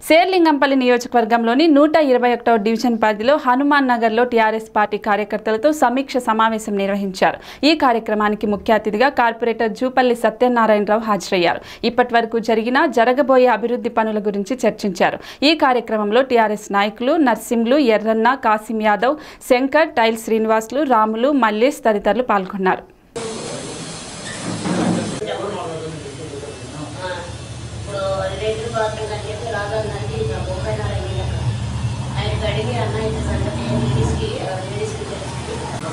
శేర్లింగంపల్లి నియోజకవర్గంలోని నూట ఇరవై ఒకటవ డివిజన్ పరిధిలో హనుమాన్ నగర్లో టీఆర్ఎస్ పార్టీ కార్యకర్తలతో సమీక్ష సమావేశం నిర్వహించారు ఈ కార్యక్రమానికి ముఖ్య అతిథిగా కార్పొరేటర్ జూపల్లి సత్యనారాయణరావు హాజరయ్యారు ఇప్పటి వరకు జరిగిన జరగబోయే అభివృద్ధి పనుల గురించి చర్చించారు ఈ కార్యక్రమంలో టీఆర్ఎస్ నాయకులు నర్సింలు ఎర్రన్న కాసిం యాదవ్ శంకర్ టైల్ శ్రీనివాసులు రాములు మల్లేష్ తదితరులు పాల్గొన్నారు ఇప్పుడు రెండు బాత్రూమ్ అని చెప్పి రాగానండి ఇంకా ముప్పై నాలుగు అయింది అక్కడ ఆయన అడిగి అన్న ఇంత సంగతి లేడీస్కి లేడీస్కి తెలిసి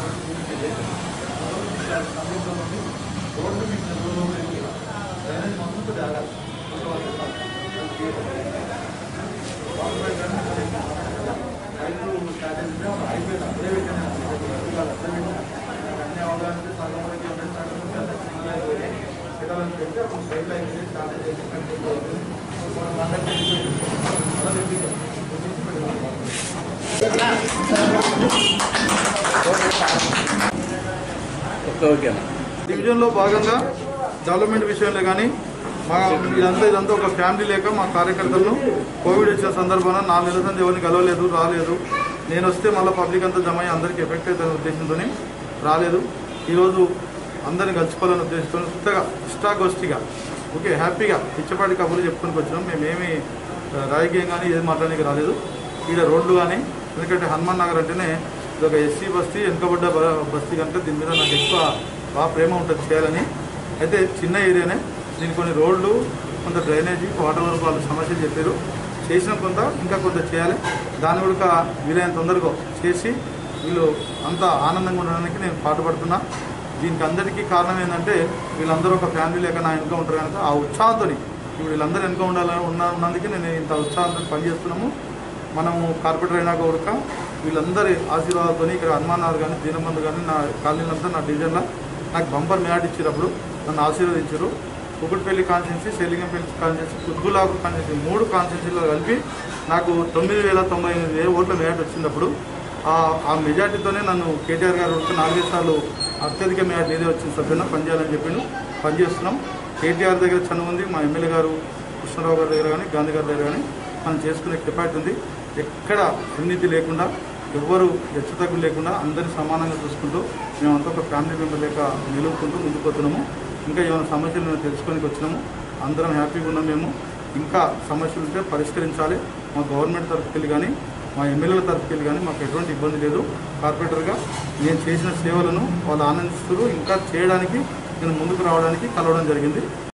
ఓకే ఓకే అన్న డివిజన్లో భాగంగా డెవలప్మెంట్ విషయంలో కానీ మా ఇదంతా ఇదంతా ఒక ఫ్యామిలీ లేక మా కార్యకర్తలను కోవిడ్ వచ్చిన సందర్భాన నాలుగు నెలల సంది ఎవరిని కలవలేదు రాలేదు నేను వస్తే మళ్ళీ పబ్లిక్ అంతా జమ అయ్యి అందరికీ ఎఫెక్ట్ అవుతున్న ఉద్దేశంతో రాలేదు ఈరోజు అందరిని కలుసుకోవాలనే ఉద్దేశంతో కొత్తగా ఇష్టాగోష్ఠిగా ఓకే హ్యాపీగా పిచ్చపాటి కబుర్లు చెప్పుకొని వచ్చినాం మేమేమి ఆ, రాజకీయం కానీ ఏది మాట్లాడడానికి రాలేదు ఈడ రోడ్లు కానీ ఎందుకంటే హనుమాన్ నగర్ అంటేనే ఇది ఒక ఎస్సీ బస్తీ వెనుకబడ్డ బ- బస్తీ కనుక దీని మీద నాకు ఎక్కువ బాగా ప్రేమ ఉంటుంది చేయాలని అయితే చిన్న ఏరియానే దీనికి కొన్ని రోడ్లు కొంత డ్రైనేజీ వాటర్ వరకు వాళ్ళు సమస్యలు చెప్పారు చేసిన కొంత ఇంకా కొంత చేయాలి దాన్ని కూడా వీలైన తొందరగా చేసి వీళ్ళు అంత ఆనందంగా ఉండడానికి నేను పాటుపడుతున్నా దీనికి అందరికీ కారణం ఏంటంటే వీళ్ళందరూ ఒక ఫ్యామిలీ లేక నా వెనుక ఉంటారు కనుక ఆ ఉత్సాహంతో ఇప్పుడు వీళ్ళందరూ వెనుక ఉండాలని ఉన్న ఉన్నందుకే నేను ఇంత ఉత్సాహంతో పనిచేస్తున్నాము మనము కార్పొరేటర్ అయినా కూడా వీళ్ళందరి ఆశీర్వాదాలతో ఇక్కడ హనుమానాలు కానీ దీనబంధు కానీ నా కాలనీలంతా నా డివిజన్లో నాకు బంపర్ మ్యాట్ ఇచ్చినప్పుడు నన్ను ఆశీర్వదించారు కుకుట్పల్లి కాన్స్టిట్యున్సీ సెలింగంపల్లి కాన్స్టిట్యున్సీ కుద్దులాగు కాన్స్టిట్యున్సీ మూడు కాన్స్టిట్యున్సీలో కలిపి నాకు తొమ్మిది వేల తొంభై ఎనిమిది వేల ఓట్ల మ్యాట్ వచ్చినప్పుడు ఆ- ఆ మెజార్టీతోనే నన్ను కేటీఆర్ గారు ఒక నాలుగైదు సార్లు అత్యధిక మ్యాట్ ఏదే వచ్చింది సభ్యున పనిచేయాలని చెప్పిండు పనిచేస్తున్నాం కేటీఆర్ దగ్గర చనువు ఉంది మా ఎమ్మెల్యే గారు కృష్ణారావు గారి దగ్గర కానీ గాంధీ గారి దగ్గర కానీ మనం చేసుకునే కెపాసిటీ ఉంది ఎక్కడ అవినీతి లేకుండా ఎవ్వరు హెచ్చుతగ్గులు లేకుండా అందరినీ సమానంగా చూసుకుంటూ మేమంతా ఒక ఫ్యామిలీ మెంబర్ లేక నిలుపుకుంటూ ముందుకు పోతున్నాము ఇంకా ఏమైనా సమస్యలు మేము తెలుసుకోనికి వచ్చినాము అందరం హ్యాపీగా ఉన్నాం మేము ఇంకా సమస్యలు ఉంటే పరిష్కరించాలి మా గవర్నమెంట్ తరఫుకెళ్ళి కానీ మా ఎమ్మెల్యేల తరఫుకెళ్ళి కానీ మాకు ఎటువంటి ఇబ్బంది లేదు కార్పొరేటర్గా నేను చేసిన సేవలను వాళ్ళు ఆనందిస్తూ ఇంకా చేయడానికి నేను ముందుకు రావడానికి కలవడం జరిగింది